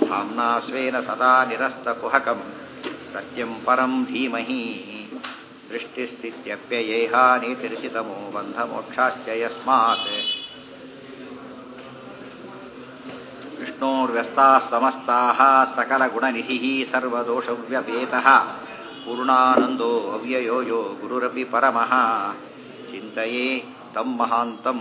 धाम्ना स्वेन सदा निरस्तकुहकम् सत्यं परं धीमहि सृष्टिस्थित्यप्ययेहानितिर्षितमो बन्धमोक्षाश्च यस्मात् विष्णोर्व्यस्ताः समस्ताः सकलगुणनिधिः सर्वदोषव्यपेतः पूर्णानन्दो अव्ययो यो गुरुरपि परमः ಚಿಂತೆಯೇ ತಮ್ಮ ಮಹಾಂತಂ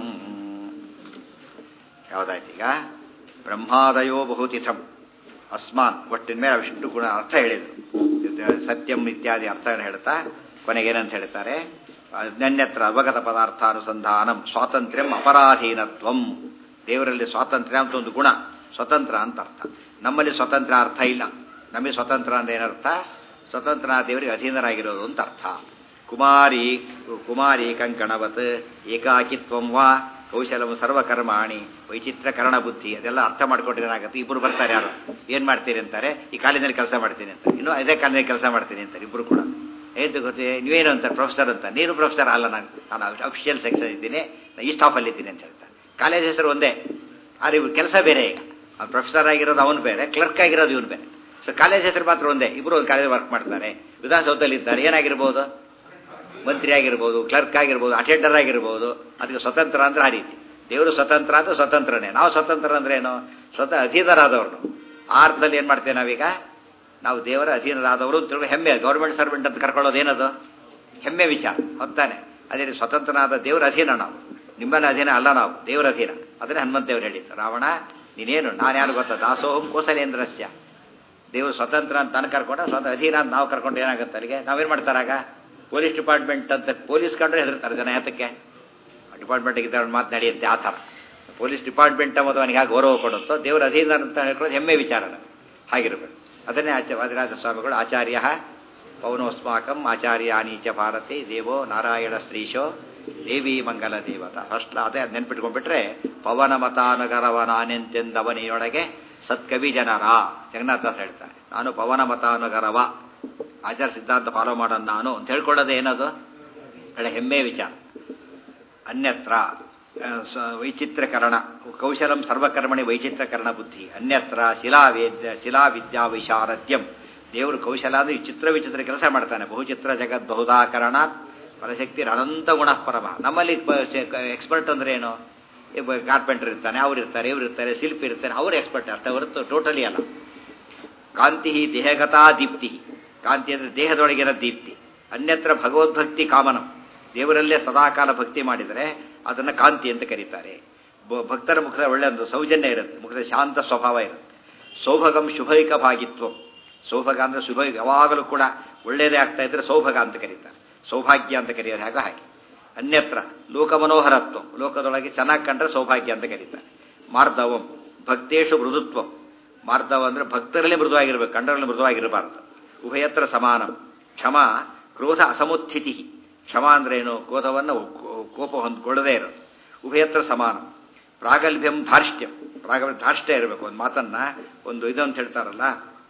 ಯಾವುದಾಯ್ತೀಗ ಬ್ರಹ್ಮಾದಯೋ ಬಹುತಿಥಂ ಅಸ್ಮಾನ್ ಒಟ್ಟಿನ ಮೇಲೆ ಅವಿಷ್ಟು ಗುಣ ಅರ್ಥ ಹೇಳಿದ್ರು ಸತ್ಯಂ ಇತ್ಯಾದಿ ಅರ್ಥವನ್ನು ಹೇಳ್ತಾ ಕೊನೆಗೇನಂತ ಹೇಳ್ತಾರೆ ಅನ್ಯತ್ರ ಅವಗತ ಪದಾರ್ಥಾನುಸಂಧಾನಂ ಸ್ವಾತಂತ್ರ್ಯಂ ಅಪರಾಧೀನತ್ವಂ ದೇವರಲ್ಲಿ ಸ್ವಾತಂತ್ರ್ಯ ಅಂತ ಒಂದು ಗುಣ ಸ್ವತಂತ್ರ ಅಂತ ಅರ್ಥ ನಮ್ಮಲ್ಲಿ ಸ್ವತಂತ್ರ ಅರ್ಥ ಇಲ್ಲ ನಮಗೆ ಸ್ವತಂತ್ರ ಅಂದ್ರೆ ಏನರ್ಥ ಸ್ವತಂತ್ರ ದೇವರಿಗೆ ಅಧೀನರಾಗಿರೋದು ಅಂತ ಅರ್ಥ ಕುಮಾರಿ ಕುಮಾರಿ ಕಂಕಣವತ್ ಏಕಾಕಿತ್ವಂ ವಾ ಕೌಶಲಂ ಸರ್ವಕರ್ಮಾಣಿ ವೈಚಿತ್ರಕರಣ ಬುದ್ಧಿ ಅದೆಲ್ಲ ಅರ್ಥ ಮಾಡ್ಕೊಂಡ್ರೆ ಏನಾಗುತ್ತೆ ಇಬ್ಬರು ಬರ್ತಾರೆ ಯಾರು ಏನು ಮಾಡ್ತೀರಿ ಅಂತಾರೆ ಈ ಕಾಲೇಜಿನಲ್ಲಿ ಕೆಲಸ ಮಾಡ್ತೀನಿ ಅಂತ ಇನ್ನು ಅದೇ ಕಾಲೇಜಲ್ಲಿ ಕೆಲಸ ಮಾಡ್ತೀನಿ ಅಂತಾರೆ ಇಬ್ಬರು ಕೂಡ ಏನು ಗೊತ್ತೇ ನೀವೇನು ಅಂತಾರೆ ಪ್ರೊಫೆಸರ್ ಅಂತ ನೀನು ಪ್ರೊಫೆಸರ್ ಅಲ್ಲ ನಾನು ನಾನು ಅಫಿಷಿಯಲ್ ಸೆಕ್ಷನ್ ಇದ್ದೀನಿ ಈ ಸ್ಟಾಫಲ್ಲಿ ಇದ್ದೀನಿ ಅಂತ ಹೇಳ್ತಾರೆ ಕಾಲೇಜ್ ಹೆಸರು ಒಂದೇ ಆದರೆ ಇವ್ರು ಕೆಲಸ ಬೇರೆ ಈಗ ಅವ್ನು ಪ್ರೊಫೆಸರ್ ಆಗಿರೋದು ಅವನು ಬೇರೆ ಕ್ಲರ್ಕ್ ಆಗಿರೋದು ಇವನು ಬೇರೆ ಸೊ ಕಾಲೇಜ್ ಹೆಸರು ಮಾತ್ರ ಒಂದೇ ಇಬ್ಬರು ಒಂದು ಕಾಲೇಜ್ ವರ್ಕ್ ಮಾಡ್ತಾರೆ ವಿಧಾನಸೌಧದಲ್ಲಿ ಇದ್ದಾರೆ ಏನಾಗಿರ್ಬೋದು ಮಂತ್ರಿ ಆಗಿರ್ಬೋದು ಕ್ಲರ್ಕ್ ಆಗಿರ್ಬೋದು ಅಟೆಂಡರ್ ಆಗಿರ್ಬೋದು ಅದಕ್ಕೆ ಸ್ವತಂತ್ರ ಅಂದ್ರೆ ಆ ರೀತಿ ದೇವರು ಸ್ವತಂತ್ರ ಅಂದ್ರೆ ಸ್ವತಂತ್ರನೇ ನಾವು ಸ್ವತಂತ್ರ ಅಂದ್ರೆ ಏನು ಸ್ವತಃ ಅಧೀನರಾದವ್ರು ಆ ಅರ್ಥದಲ್ಲಿ ಏನು ಮಾಡ್ತೇವೆ ನಾವೀಗ ನಾವು ದೇವರ ಅಧೀನರಾದವರು ಅಂತ ಹೆಮ್ಮೆ ಗೌರ್ಮೆಂಟ್ ಸರ್ವೆಂಟ್ ಅಂತ ಕರ್ಕೊಳ್ಳೋದು ಏನದು ಹೆಮ್ಮೆ ವಿಚಾರ ಹೊತ್ತಾನೆ ಅದೇ ಸ್ವತಂತ್ರನಾದ ದೇವರ ಅಧೀನ ನಾವು ನಿಮ್ಮನ್ನ ಅಧೀನ ಅಲ್ಲ ನಾವು ದೇವರ ಅಧೀನ ಅದನ್ನೇ ಹನುಮಂತೇವರು ಹೇಳಿದ್ದು ರಾವಣ ನೀನೇನು ನಾನು ಯಾರು ಗೊತ್ತಾ ದಾಸೋಹಂ ಕೋಸಲೇಂದ್ರಸ್ಯ ದೇವರು ಸ್ವತಂತ್ರ ಅಂತ ನಾನು ಕರ್ಕೊಂಡ ಸ್ವತಃ ಅಧೀನ ಅಂತ ನಾವು ಕರ್ಕೊಂಡು ಏನಾಗುತ್ತೆ ಅಲ್ಲಿಗೆ ನಾವೇನು ಮಾಡ್ತಾರಾಗ ಪೊಲೀಸ್ ಡಿಪಾರ್ಟ್ಮೆಂಟ್ ಅಂತ ಪೊಲೀಸ್ ಕಂಡ್ರೆ ಹೆದರ್ತಾರೆ ಜನ ಯಾತಕ್ಕೆ ಡಿಪಾರ್ಟ್ಮೆಂಟ್ಗೆ ಇದ್ದವ್ರು ಮಾತು ನಡೆಯುತ್ತೆ ಆ ಥರ ಪೊಲೀಸ್ ಡಿಪಾರ್ಟ್ಮೆಂಟ್ ಅನ್ನೋದು ಅವನಿಗೆ ಗೌರವ ಕೊಡುತ್ತೋ ದೇವರ ಅಧೀನ ಅಂತ ಹೇಳ್ಕೊಳ್ಳೋದು ಹೆಮ್ಮೆ ವಿಚಾರನ ಹಾಗಿರಬೇಕು ಅದನ್ನೇ ಆಚ ವಾದಿರಾಜ ಸ್ವಾಮಿಗಳು ಆಚಾರ್ಯ ಪೌನೋಸ್ಮಾಕಂ ಆಚಾರ್ಯಾನೀಚ ಭಾರತಿ ದೇವೋ ನಾರಾಯಣ ಶ್ರೀಶೋ ದೇವಿ ಮಂಗಲ ದೇವತ ಫಸ್ಟ್ ಅದೇ ಅದು ನೆನ್ಪಿಟ್ಕೊಂಡ್ಬಿಟ್ರೆ ಪವನ ಮತಾನುಗರವನಾನೆಂತೆಂದವನಿಯೊಳಗೆ ಸತ್ಕವಿ ಜನರ ಜಗನ್ನಾಥ ಹೇಳ್ತಾರೆ ನಾನು ಪವನ ಮತಾನುಗರವ ಆಚಾರ ಸಿದ್ಧಾಂತ ಫಾಲೋ ಮಾಡೋಣ ನಾನು ಅಂತ ಹೇಳ್ಕೊಳ್ಳೋದು ಏನದು ಒಳ್ಳೆ ಹೆಮ್ಮೆ ವಿಚಾರ ಅನ್ಯತ್ರ ವೈಚಿತ್ರಕರಣ ಕೌಶಲಂ ಸರ್ವಕರ್ಮಣಿ ವೈಚಿತ್ರಕರಣ ಬುದ್ಧಿ ಅನ್ಯತ್ರ ಶಿಲಾವೇದ್ಯ ಶಿಲಾವಿದ್ಯಾ ವಿಶಾರದ್ಯಂ ದೇವರು ಕೌಶಲ ಅಂದ್ರೆ ಚಿತ್ರ ವಿಚಿತ್ರ ಕೆಲಸ ಮಾಡ್ತಾನೆ ಬಹುಚಿತ್ರ ಜಗತ್ ಬಹುದಾಕರಣ ಪರಶಕ್ತಿ ಅನಂತ ಗುಣ ಪರಮ ನಮ್ಮಲ್ಲಿ ಎಕ್ಸ್ಪರ್ಟ್ ಅಂದ್ರೆ ಏನು ಕಾರ್ಪೆಂಟರ್ ಇರ್ತಾನೆ ಅವ್ರು ಇರ್ತಾರೆ ಇವ್ರು ಇರ್ತಾರೆ ಶಿಲ್ಪಿ ಇರ್ತಾರೆ ಅವ್ರು ಎಕ್ಸ್ಪರ್ಟ್ ಅರ್ಥ ಹೊರತು ಟೋಟಲಿ ಅಲ್ಲ ಕಾಂತಿ ದೇಹಗತಾ ದೀಪ್ತಿ ಕಾಂತಿ ಅಂದರೆ ದೇಹದೊಳಗಿನ ದೀಪ್ತಿ ಅನ್ಯತ್ರ ಭಗವದ್ಭಕ್ತಿ ಕಾಮನಂ ದೇವರಲ್ಲೇ ಸದಾಕಾಲ ಭಕ್ತಿ ಮಾಡಿದರೆ ಅದನ್ನು ಕಾಂತಿ ಅಂತ ಕರೀತಾರೆ ಭಕ್ತರ ಮುಖದ ಒಳ್ಳೆ ಒಂದು ಸೌಜನ್ಯ ಇರುತ್ತೆ ಮುಖದ ಶಾಂತ ಸ್ವಭಾವ ಇರುತ್ತೆ ಸೌಭಗಂ ಶುಭೈಕ ಭಾಗಿತ್ವಂ ಸೌಭಗ ಅಂದರೆ ಶುಭ ಯಾವಾಗಲೂ ಕೂಡ ಒಳ್ಳೆಯದೇ ಆಗ್ತಾ ಇದ್ರೆ ಸೌಭಗ ಅಂತ ಕರೀತಾರೆ ಸೌಭಾಗ್ಯ ಅಂತ ಕರೆಯೋದು ಹಾಗೆ ಹಾಗೆ ಅನ್ಯತ್ರ ಲೋಕಮನೋಹರತ್ವ ಲೋಕದೊಳಗೆ ಚೆನ್ನಾಗಿ ಕಂಡ್ರೆ ಸೌಭಾಗ್ಯ ಅಂತ ಕರೀತಾರೆ ಮಾರ್ಧವಂ ಭಕ್ತೇಶು ಮೃದುತ್ವಂ ಮಾರ್ಧವ ಅಂದರೆ ಭಕ್ತರಲ್ಲಿ ಮೃದುವಾಗಿರ್ಬೇಕು ಕಂಡರಲ್ಲಿ ಮೃದುವಾಗಿರಬಾರದು ಉಭಯತ್ರ ಸಮಾನ ಕ್ಷಮ ಕ್ರೋಧ ಅಸಮುತ್ಥಿತಿ ಕ್ಷಮ ಅಂದ್ರೆ ಏನು ಕ್ರೋಧವನ್ನು ಕೋಪ ಹೊಂದ್ಕೊಳ್ಳದೇ ಇರೋದು ಉಭಯತ್ರ ಸಮಾನ ಪ್ರಾಗಲ್ಭ್ಯಂ ಧಾರ್ಷ್ಟ್ಯಂ ಪ್ರಾಗಲ್ಭ್ಯ ಧಾರ್ಷ್ಟ್ಯ ಇರಬೇಕು ಒಂದು ಮಾತನ್ನ ಒಂದು ಇದು ಅಂತ ಹೇಳ್ತಾರಲ್ಲ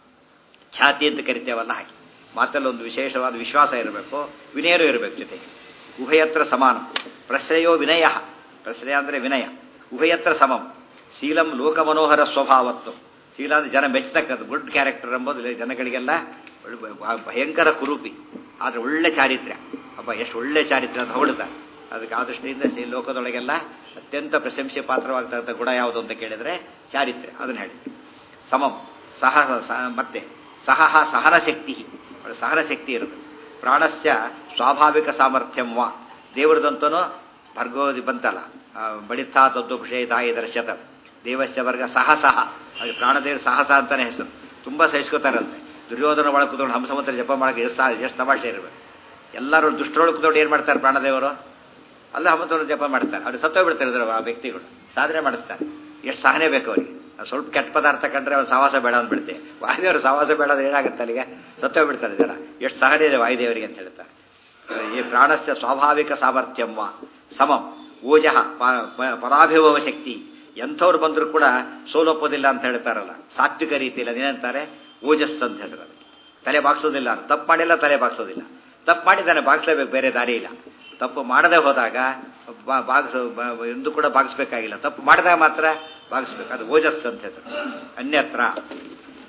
ಛಾತಿ ಅಂತ ಕರಿತೇವಲ್ಲ ಹಾಗೆ ಮಾತಲ್ಲಿ ಒಂದು ವಿಶೇಷವಾದ ವಿಶ್ವಾಸ ಇರಬೇಕು ವಿನಯನೂ ಇರಬೇಕು ಜೊತೆಗೆ ಉಭಯತ್ರ ಸಮಾನ ಪ್ರಶ್ರಯೋ ವಿನಯ ಪ್ರಶ್ರಯ ಅಂದರೆ ವಿನಯ ಉಭಯತ್ರ ಸಮಂ ಶೀಲಂ ಲೋಕಮನೋಹರ ಸ್ವಭಾವತ್ವ ಶೀಲ ಅಂದರೆ ಜನ ಮೆಚ್ಚತಕ್ಕದ್ದು ಗುಡ್ ಕ್ಯಾರೆಕ್ಟರ್ ಎಂಬುದು ಜನಗಳಿಗೆಲ್ಲ ಭಯಂಕರ ಕುರೂಪಿ ಆದರೆ ಒಳ್ಳೆ ಚಾರಿತ್ರ್ಯ ಅಬ್ಬ ಎಷ್ಟು ಒಳ್ಳೆ ಚಾರಿತ್ರ್ಯ ಅಂತ ಹೊಗಳುತ್ತಾರೆ ಅದಕ್ಕೆ ಆ ದೃಷ್ಟಿಯಿಂದ ಶ್ರೀ ಲೋಕದೊಳಗೆಲ್ಲ ಅತ್ಯಂತ ಪ್ರಶಂಸೆ ಪಾತ್ರವಾಗ್ತಕ್ಕಂಥ ಗುಣ ಯಾವುದು ಅಂತ ಕೇಳಿದರೆ ಚಾರಿತ್ರ್ಯ ಅದನ್ನು ಹೇಳಿ ಸಮಂ ಸಹ ಮತ್ತೆ ಸಹ ಸಹನ ಶಕ್ತಿ ಸಹನ ಶಕ್ತಿ ಇರಬೇಕು ಪ್ರಾಣಸ್ಯ ಸ್ವಾಭಾವಿಕ ಸಾಮರ್ಥ್ಯಂ ವಾ ದೇವರದಂತನೂ ಭರ್ಗೋದಿ ಬಂತಲ್ಲ ಬಳಿತಾ ತದ್ದು ವಿಷಯದಾಯಿ ದರ್ಶತ ದೇವಸ್ಯ ವರ್ಗ ಸಹ ಸಹ ಅದು ಪ್ರಾಣದೇವರು ಸಾಹಸ ಅಂತಾನೆ ಹೆಸರು ತುಂಬ ಸಹಿಸ್ಕೋತಾರಂತೆ ದುರ್ಯೋಧನ ಒಳಗೆ ಕೂತ್ಕೊಂಡು ಹಂಸಮಂತ್ರ ಜಪ ಮಾಡೋಕೆ ಎಷ್ಟು ಎಷ್ಟು ತಮಾಷೆ ಇರಬೇಕು ಎಲ್ಲರೂ ದುಷ್ಟರೊಳಗೆ ಕೂತ್ಕೊಂಡು ಏನು ಮಾಡ್ತಾರೆ ಪ್ರಾಣದೇವರು ಅಲ್ಲ ಹನುಮಂತವ್ರು ಜಪ ಮಾಡ್ತಾರೆ ಅವ್ರು ಸತ್ತೋಗ್ಬಿಡ್ತಾರೆ ಇದ್ರ ಆ ವ್ಯಕ್ತಿಗಳು ಸಾಧನೆ ಮಾಡಿಸ್ತಾರೆ ಎಷ್ಟು ಸಹನೆ ಬೇಕು ಅವರಿಗೆ ಸ್ವಲ್ಪ ಕೆಟ್ಟ ಪದಾರ್ಥ ಕಂಡ್ರೆ ಅವ್ರು ಸವಾಸ ಬೇಡ ಅಂದ್ಬಿಡ್ತೆ ವಾಯುದೇವರು ಸವಾಸ ಬೇಡ ಅಂದ್ರೆ ಏನಾಗುತ್ತೆ ಅಲ್ಲಿಗೆ ಸತ್ತೋಗ್ಬಿಡ್ತಾರೆ ಜನ ಎಷ್ಟು ಸಹನೆ ಇದೆ ವಾಯುದೇವರಿಗೆ ಅಂತ ಹೇಳ್ತಾರೆ ಈ ಪ್ರಾಣಸ್ಯ ಸ್ವಾಭಾವಿಕ ಸಾಮರ್ಥ್ಯಮ್ಮ ಸಮಂ ಓಜಃ ಪರಾಭಿಭವ ಶಕ್ತಿ ಎಂಥವ್ರು ಬಂದರೂ ಕೂಡ ಸೋಲೊಪ್ಪೋದಿಲ್ಲ ಅಂತ ಹೇಳ್ತಾರಲ್ಲ ಸಾತ್ವಿಕ ರೀತಿಯಲ್ಲಿ ಅದೇನಂತಾರೆ ಓಜಸ್ ಅಂತ ಹೆಸರು ತಲೆ ಬಾಗ್ಸೋದಿಲ್ಲ ತಪ್ಪು ಮಾಡಿಲ್ಲ ತಲೆ ಬಾಗ್ಸೋದಿಲ್ಲ ತಪ್ಪು ಮಾಡಿದ್ದಾನೆ ಬಾಗಿಸ್ಲೇಬೇಕು ಬೇರೆ ದಾರಿ ಇಲ್ಲ ತಪ್ಪು ಮಾಡದೆ ಹೋದಾಗ ಬಾಗಿಸ ಎಂದು ಕೂಡ ಬಾಗಿಸ್ಬೇಕಾಗಿಲ್ಲ ತಪ್ಪು ಮಾಡಿದಾಗ ಮಾತ್ರ ಬಾಗಿಸ್ಬೇಕು ಅದು ಓಜಸ್ ಅಂತ ಹೆಸರು ಅನ್ಯತ್ರ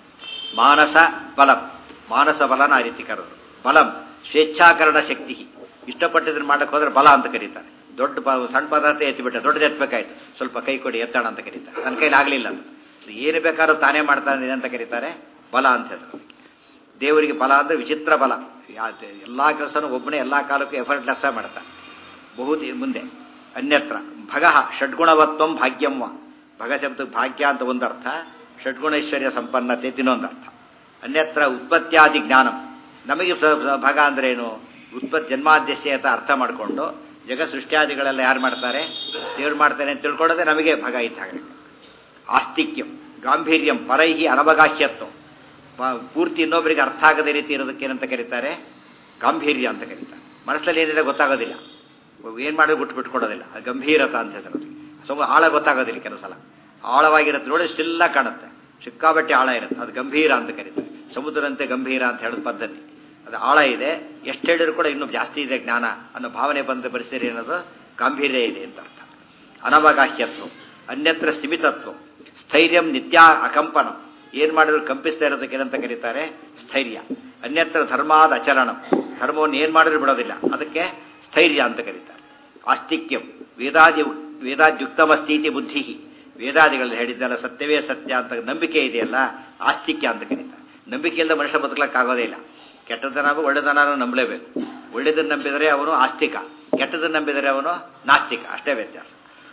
ಮಾನಸ ಬಲಂ ಮಾನಸ ಬಲನ ಆ ರೀತಿ ಕರೆದು ಬಲಂ ಸ್ವೇಚ್ಛಾಕರಣ ಶಕ್ತಿ ಇಷ್ಟಪಟ್ಟಿದ್ದನ್ನು ಮಾಡಕ್ಕೆ ಹೋದ್ರೆ ಬಲ ಅಂತ ಕರೀತಾರೆ ದೊಡ್ಡ ಪ ಸಣ್ಣ ಪದಾರ್ಥ ಎತ್ತಿಬಿಟ್ಟೆ ದೊಡ್ಡದು ಎತ್ತಬೇಕಾಯ್ತು ಸ್ವಲ್ಪ ಕೈ ಕೊಡಿ ಎತ್ತಣ ಅಂತ ಕರೀತಾರೆ ನನ್ನ ಕೈಲಿ ಆಗಲಿಲ್ಲ ಅದು ಏನು ಬೇಕಾದ್ರೂ ತಾನೇ ಮಾಡ್ತಾನೆ ಅಂತ ಕರೀತಾರೆ ಬಲ ಅಂತ ಹೆಸರು ಅದಕ್ಕೆ. ದೇವರಿಗೆ ಬಲ ಅಂದರೆ ವಿಚಿತ್ರ ಬಲ ಎಲ್ಲ ಕೆಲಸನೂ ಒಬ್ಬನೇ ಎಲ್ಲ ಕಾಲಕ್ಕೂ ಎಫರ್ಟ್ಲೆಸ್ ಮಾಡ್ತಾನೆ ಬಹುದಿ ಮುಂದೆ ಅನ್ಯತ್ರ ಭಗಃ ಷಡ್ಗುಣವತ್ವಂ ಭಾಗ್ಯಂವ ಭಗ ಶಬ್ದಕ್ಕೆ ಭಾಗ್ಯ ಅಂತ ಒಂದರ್ಥ ಷಡ್ಗುಣೈಶ್ವರ್ಯ ಸಂಪನ್ನತೆ ಅಂತ ಇನ್ನೊಂದು ಅರ್ಥ ಅನ್ಯತ್ರ ಉತ್ಪತ್ತಿಯಾದಿ ಜ್ಞಾನಂ ನಮಗೆ ಸ- ಸ- ಭಗ ಅಂದ್ರೆ ಏನು ಉತ್ಪತ್ತಿ ಜನ್ಮಾದ್ಯಸ್ಯ ಅಂತ ಅರ್ಥ ಮಾಡಿಕೊಂಡು ಜಗ ಸೃಷ್ಟಿಯಾದಿಗಳೆಲ್ಲ ಯಾರು ಮಾಡ್ತಾರೆ ದೇವ್ರು ಮಾಡ್ತಾನೆ ಅಂತ ತಿಳ್ಕೊಳ್ಳೋದೇ ನಮಗೆ ಭಗ ಇದ್ದಾಗ ಆಸ್ತಿಕ್ಯಂ ಗಾಂಭೀರ್ಯಂ ಪರೈಹಿ ಅನವಗಾಹ್ಯತ್ವ ಪ- ಪೂರ್ತಿ ಇನ್ನೊಬ್ಬರಿಗೆ ಅರ್ಥ ಆಗದ ರೀತಿ ಇರೋದಕ್ಕೆ ಏನಂತ ಕರೀತಾರೆ ಗಾಂಭೀರ್ಯ ಅಂತ ಕರೀತಾರೆ ಮನಸ್ಸಲ್ಲಿ ಏನಿದೆ ಗೊತ್ತಾಗೋದಿಲ್ಲ ಏನು ಮಾಡೋದು ಬಿಟ್ಟು ಬಿಟ್ಕೊಡೋದಿಲ್ಲ ಅದು ಗಂಭೀರತ ಅಂತ ಹೆಸರು ಅದಕ್ಕೆ. ಸ್ವಲ್ಪ ಆಳ ಗೊತ್ತಾಗೋದಿಲ್ಲ ಕೆಲವು ಸಲ ಆಳವಾಗಿರುತ್ತೆ ನೋಡಿ ಸ್ಟಿಲ್ಲ ಕಾಣುತ್ತೆ ಸಿಕ್ಕಾಬಟ್ಟೆ ಆಳ ಇರುತ್ತೆ ಅದು ಗಂಭೀರ ಅಂತ ಕರೀತಾರೆ ಸಮುದ್ರಂತೆ ಗಂಭೀರ ಅಂತ ಹೇಳೋದು ಪದ್ಧತಿ ಅದು ಆಳ ಇದೆ ಎಷ್ಟು ಹೇಳಿದ್ರು ಕೂಡ ಇನ್ನೂ ಜಾಸ್ತಿ ಇದೆ ಜ್ಞಾನ ಅನ್ನೋ ಭಾವನೆ ಬಂದ ಪರಿಸ್ಥಿತಿ ಏನದು ಗಾಂಭೀರ್ಯ ಇದೆ ಅಂತ ಅರ್ಥ ಅನವಗಾಹ್ಯತ್ವ ಅನ್ಯತ್ರ ಸ್ಥಿಮಿತತ್ವ ಸ್ಥೈರ್ಯಂ ನಿತ್ಯ ಅಕಂಪನಂ ಏನು ಮಾಡಿದ್ರು ಕಂಪಿಸ್ತಾ ಇರೋದಕ್ಕೆ ಏನಂತ ಕರೀತಾರೆ ಸ್ಥೈರ್ಯ ಅನ್ಯತ್ರ ಧರ್ಮಾದ ಅಚರಣಂ ಧರ್ಮವನ್ನು ಏನು ಮಾಡಿದ್ರು ಬಿಡೋದಿಲ್ಲ ಅದಕ್ಕೆ ಸ್ಥೈರ್ಯ ಅಂತ ಕರೀತಾರೆ ಆಸ್ತಿಕ್ಯಂ ವೇದಾದಿ ವೇದಾದ್ಯುಕ್ತಮಸ್ತೀತಿ ಬುದ್ಧಿ ವೇದಾದಿಗಳಲ್ಲಿ ಹೇಳಿದ್ದಲ್ಲ ಸತ್ಯವೇ ಸತ್ಯ ಅಂತ ನಂಬಿಕೆ ಇದೆಯಲ್ಲ ಆಸ್ತಿಕ್ಯ ಅಂತ ಕರೀತಾರೆ ನಂಬಿಕೆಯಿಂದ ಮನುಷ್ಯ ಬದುಕಲಿಕ್ಕಾಗೋದೇ ಇಲ್ಲ ಕೆಟ್ಟದನ ಒಳ್ಳೆದನ ನಂಬಲೇಬೇಕು ಒಳ್ಳೆದನ್ನು ನಂಬಿದರೆ ಅವನು ಆಸ್ತಿಕ ಕೆಟ್ಟದನ್ನು ನಂಬಿದರೆ ಅವನು ನಾಸ್ತಿಕ ಅಷ್ಟೇ ವ್ಯತ್ಯಾಸ